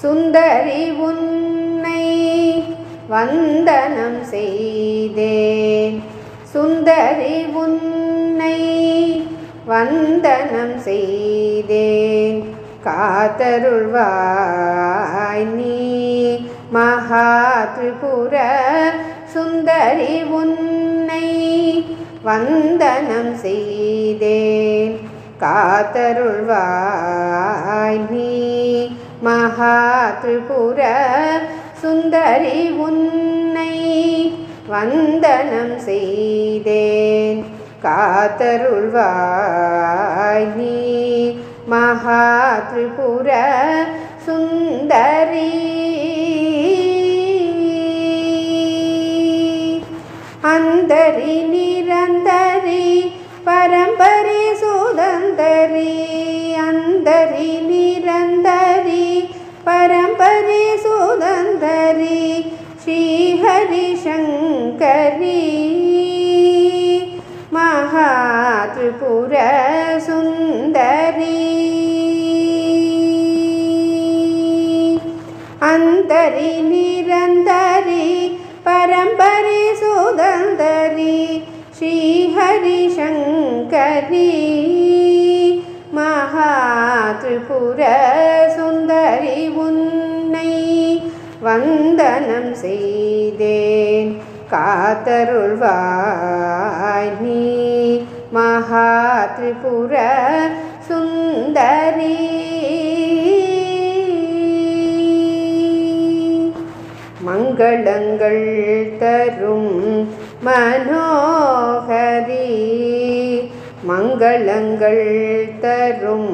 சுந்தரி உன்னை வந்தனம் செய்தேன் சுந்தரி உன்னை வந்தனம் செய்தேன் காத்தருள்வாய் நீ மகா திரிபுர சுந்தரி உன்னை வந்தனம் செய்தேன் காத்தருள்வாய் நீ மகா திரிபுர சுந்தரி உன்னை வந்தனம் செய்தேன் காத்தருள்வாய் நீ மகா திரிபுர சுந்தரி அந்தரி நிரந்தரி பரம்பரி சுதந்தரி அந்தரி நிரந்தரி பரம்பரி சுதந்தரி ஸ்ரீஹரி சங்கரி மகா திரிபுர சுந்தரி அந்தரி நிரந்தரி பரம்பரி சுதந்தரி ஸ்ரீஹரி சங்கரி மகா திரிபுர சுந்தரி உன்னை வந்தனம் செய்தேன் காத்தருள்வாய் நீ மகா திரிபுர சுந்தரி மங்களங்கள் தரும் மனோகரி மங்களங்கள் தரும்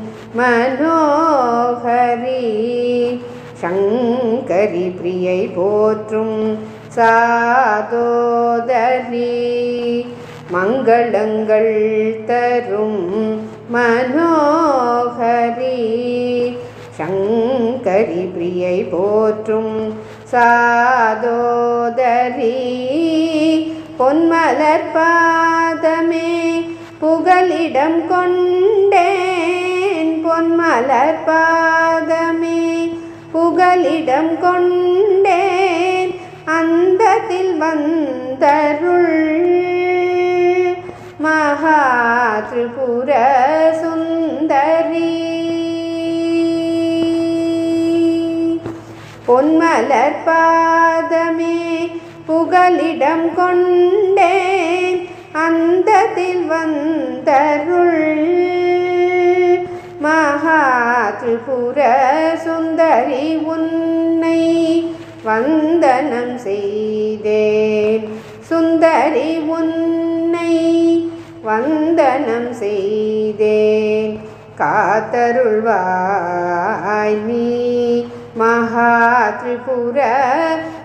மனோகரி சங்கரி பிரியை போற்றும் சாதோதரி மங்களங்கள் தரும் மனோகரி சங்கரி பிரியை போற்றும் சாதோதரி பொன்மலர் பாதமே புகலிடம் கொண்டேன் பொன்மலர் பாதமே புகலிடம் கொண்டேன் அந்தத்தில் வந்தருள் மகா திரிபுர சுந்தரி பொன்மலர் பாதமே புகலிடம் கொண்டேன் அந்தத்தில் வந்தருள் மகா திரிபுர சுந்தரி உன்னை வந்தனம் செய்தேன் சுந்தரி உன்னை வந்தனம் செய்தேன் காத்தருள்வாய் நீ மகா திரிபுர